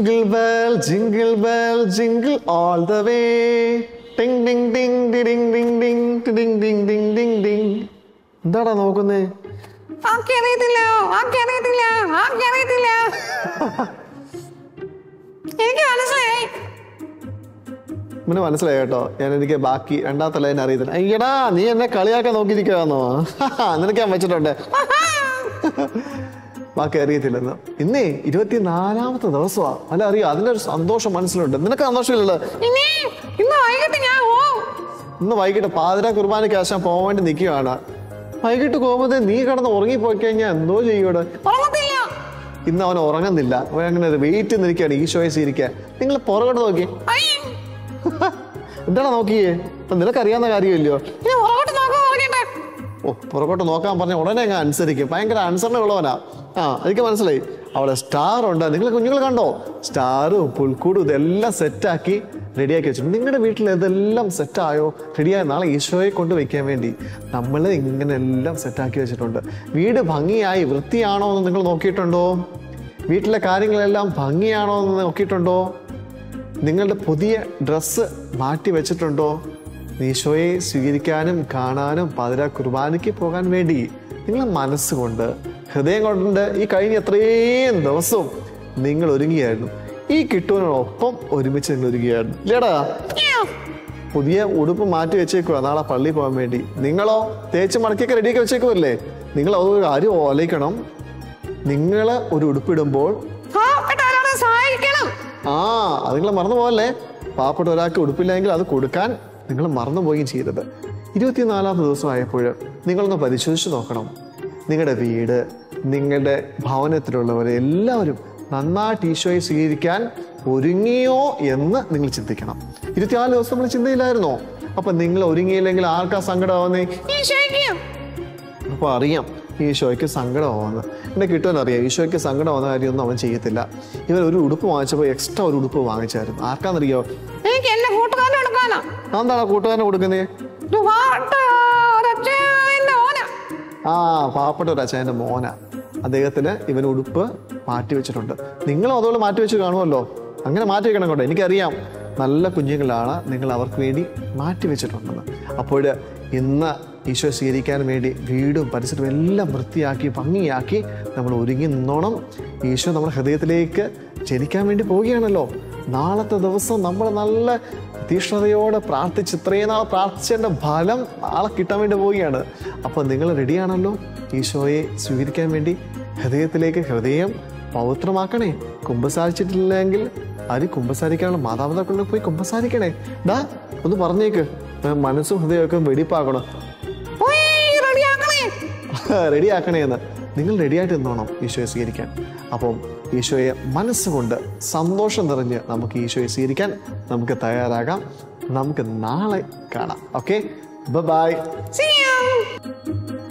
Jingle bell, jingle bell, jingle all the way. Ding ding ding ding ding ding ding ding ding ding ding. എന്താടാ നോക്കുന്നേ ആക്കി അറിയത്തില്ല ആക്കി അറിയത്തില്ല ആക്കി അറിയത്തില്ല എനിക്ക് മനസ്സിലായി ഇവന് മനസ്സിലായി കേട്ടോ ഞാൻ എനിക്ക് ബാക്കി രണ്ടാമത്തെ ലൈൻ അറിയത്തില്ല അയ്യടാ നീ എന്നെ കളിയാക്കാൻ നോക്കിയിരിക്കുകയാണോ നിനക്ക് ഞാൻ വെച്ചിട്ടുണ്ട് ബാക്കി അറിയത്തില്ലെന്ന് ഇന്നേ ഇരുപത്തിനാലാമത്തെ ദിവസമാ അല്ല അറിയോ അതിന്റെ ഒരു സന്തോഷം മനസ്സിലുണ്ട് നിനക്ക് സന്തോഷമില്ലല്ലോ ഇനി ഇന്ന് വൈകിട്ട് ഞാൻ പോവും ഇന്ന് വൈകിട്ട് പാതിര കുർബാനയ്ക്ക് ആശാൻ പോകാൻ വേണ്ടി നിൽക്കുകയാണ് വൈകിട്ട് പോകുമ്പോൾ നീ കിടന്ന് ഉറങ്ങിപ്പോയി കഴിഞ്ഞാൽ എന്തോ ചെയ്യൂടെ ഉറങ്ങത്തില്ല ഇന്ന് അവൻ ഉറങ്ങുന്നില്ല അവൻ അങ്ങനെ വെയിറ്റ് നിൽക്കുകയാണ് ഈശോയെ സ്വീകരിക്കാൻ നിങ്ങൾ പുറകോട്ട് നോക്കി ഐ, എന്താണ് നോക്കിയേ ഇപ്പൊ നിനക്കറിയാവുന്ന കാര്യമില്ലയോ ഇനി പുറകോട്ട് നോക്കാൻ പറഞ്ഞിട്ട് ഓ പുറകോട്ട് നോക്കാൻ പറഞ്ഞ ഉടനെ അങ്ങ് അനുസരിക്കും ഭയങ്കര അനുസരണ ഉള്ളവനാ ആ എനിക്ക് മനസ്സിലായി അവിടെ സ്റ്റാർ ഉണ്ട് നിങ്ങൾ കുഞ്ഞുങ്ങൾ കണ്ടോ സ്റ്റാറും പുൽക്കൂടും ഇതെല്ലാം സെറ്റാക്കി റെഡിയാക്കി വെച്ചിട്ടുണ്ട് നിങ്ങളുടെ വീട്ടിൽ ഇതെല്ലാം സെറ്റായോ റെഡിയായ നാളെ ഈശോയെ കൊണ്ട് വെക്കാൻ വേണ്ടി നമ്മൾ ഇങ്ങനെ എല്ലാം സെറ്റാക്കി വെച്ചിട്ടുണ്ട് വീട് ഭംഗിയായി വൃത്തിയാണോ എന്ന് നിങ്ങൾ നോക്കിയിട്ടുണ്ടോ വീട്ടിലെ കാര്യങ്ങളെല്ലാം ഭംഗിയാണോ എന്ന് നോക്കിയിട്ടുണ്ടോ നിങ്ങളുടെ പുതിയ ഡ്രസ്സ് മാറ്റി വെച്ചിട്ടുണ്ടോ ഈശോയെ സ്വീകരിക്കാനും കാണാനും പതിര കുർബാനയ്ക്ക് പോകാൻ വേണ്ടി നിങ്ങൾ മനസ്സുകൊണ്ട് ഹൃദയം കൊണ്ട് ഈ കഴിഞ്ഞ എത്രയും ദിവസവും നിങ്ങൾ ഒരുങ്ങിയായിരുന്നു ഈ കിട്ടുവിനോടൊപ്പം ഒരുമിച്ച് നിങ്ങൾ ഒരുങ്ങിയായിരുന്നു ഇല്ലേടാ പുതിയ ഉടുപ്പ് മാറ്റി വെച്ചേക്കുക നാളെ പള്ളിയിൽ പോകാൻ വേണ്ടി നിങ്ങളോ തേച്ച് മടക്കിയൊക്കെ റെഡിയൊക്കെ വെച്ചേക്കുമല്ലേ നിങ്ങൾ അതൊരു കാര്യം ഓലയിക്കണം നിങ്ങൾ ഒരു ഉടുപ്പിടുമ്പോൾ പാവപ്പെട്ട ഒരാളെ സഹായിക്കണം ആ അത് നിങ്ങൾ മറന്നു പോകല്ലേ പാവപ്പെട്ട ഒരാൾക്ക് ഉടുപ്പില്ലെങ്കിൽ അത് കൊടുക്കാൻ നിങ്ങൾ മറന്നുപോവുകയും ചെയ്തത് ഇരുപത്തിനാലാമത്തെ ദിവസം ആയപ്പോൾ നിങ്ങളൊന്ന് പരിശോധിച്ച് നോക്കണം നിങ്ങളുടെ വീട് നിങ്ങളുടെ ഭവനത്തിലുള്ളവരെ എല്ലാവരും നന്നായിട്ട് ഈശോയെ സ്വീകരിക്കാൻ ഒരുങ്ങിയോ എന്ന് നിങ്ങൾ ചിന്തിക്കണം ഇരുപത്തിനാല് ദിവസം നമ്മൾ ചിന്തയില്ലായിരുന്നോ അപ്പൊ നിങ്ങൾ ഒരുങ്ങിയില്ലെങ്കിൽ ആർക്കാ സങ്കടമാവുന്നേ ഈശോയ്ക്ക് അപ്പൊ അറിയാം ഈശോയ്ക്ക് സങ്കടമാവുന്നത് എന്നെ കിട്ടുവാൻ അറിയാം ഈശോയ്ക്ക് സങ്കടമാവുന്ന കാര്യമൊന്നും അവൻ ചെയ്യത്തില്ല ഇവൻ ഒരു ഉടുപ്പ് വാങ്ങിച്ചപ്പോൾ എക്സ്ട്രാ ഒരു ഉടുപ്പ് വാങ്ങിച്ചായിരുന്നു ആർക്കാന്നറിയോ എനിക്ക് എന്റെ കൂട്ടുകാരൻ എടുക്കാനാ എന്താണ് കൂട്ടുകാരനെ കൊടുക്കുന്നത് ഒരു പാവപ്പെട്ട ഒരച്ഛൻ്റെ ഓന ആ പാവപ്പെട്ട ഒരു അച്ഛൻ്റെ മോന അദ്ദേഹത്തിന് ഇവൻ ഉടുപ്പ് മാറ്റി വെച്ചിട്ടുണ്ട് നിങ്ങളും അതുപോലെ മാറ്റി വെച്ച് കാണുമല്ലോ അങ്ങനെ മാറ്റി വെക്കണം കേട്ടോ എനിക്കറിയാം നല്ല കുഞ്ഞുങ്ങളാണ് നിങ്ങൾ അവർക്ക് വേണ്ടി മാറ്റി വെച്ചിട്ടുണ്ടെന്ന് അപ്പോൾ ഇന്ന് ഈശോ സ്വീകരിക്കാൻ വേണ്ടി വീടും പരിസരവും എല്ലാം വൃത്തിയാക്കി ഭംഗിയാക്കി നമ്മൾ ഒരുങ്ങി നിന്നോണം ഈശോ നമ്മുടെ ഹൃദയത്തിലേക്ക് ജനിക്കാൻ വേണ്ടി പോവുകയാണല്ലോ നാളത്തെ ദിവസം നമ്മൾ നല്ല തീഷ്ണതയോടെ പ്രാർത്ഥിച്ച് ഇത്രയും നാൾ പ്രാർത്ഥിച്ചതിൻ്റെ ഫലം നാളെ കിട്ടാൻ വേണ്ടി പോവുകയാണ് അപ്പോൾ നിങ്ങൾ റെഡിയാണല്ലോ ഈശോയെ സ്വീകരിക്കാൻ വേണ്ടി ഹൃദയത്തിലേക്ക് ഹൃദയം പവിത്രമാക്കണേ കുമ്പസാരിച്ചിട്ടില്ലെങ്കിൽ ആര് കുമ്പസാരിക്കാനുള്ള മാതാപിതാക്കളിൽ പോയി കുമ്പസാരിക്കണേ ഡാ ഒന്ന് പറഞ്ഞേക്ക് ഏ, മനസ്സും ഹൃദയമൊക്കെ വെടിപ്പാക്കണം പോയി റെഡിയാക്കണേ റെഡിയാക്കണേ എന്ന് നിങ്ങൾ റെഡിയായിട്ട് നിന്നോണം ഈശോയെ സ്വീകരിക്കാൻ അപ്പം ഈശോയെ മനസ്സുകൊണ്ട് സന്തോഷം നിറഞ്ഞ് നമുക്ക് ഈശോയെ സ്വീകരിക്കാൻ നമുക്ക് തയ്യാറാകാം നമുക്ക് നാളെ കാണാം ഓക്കെ ബൈ See you.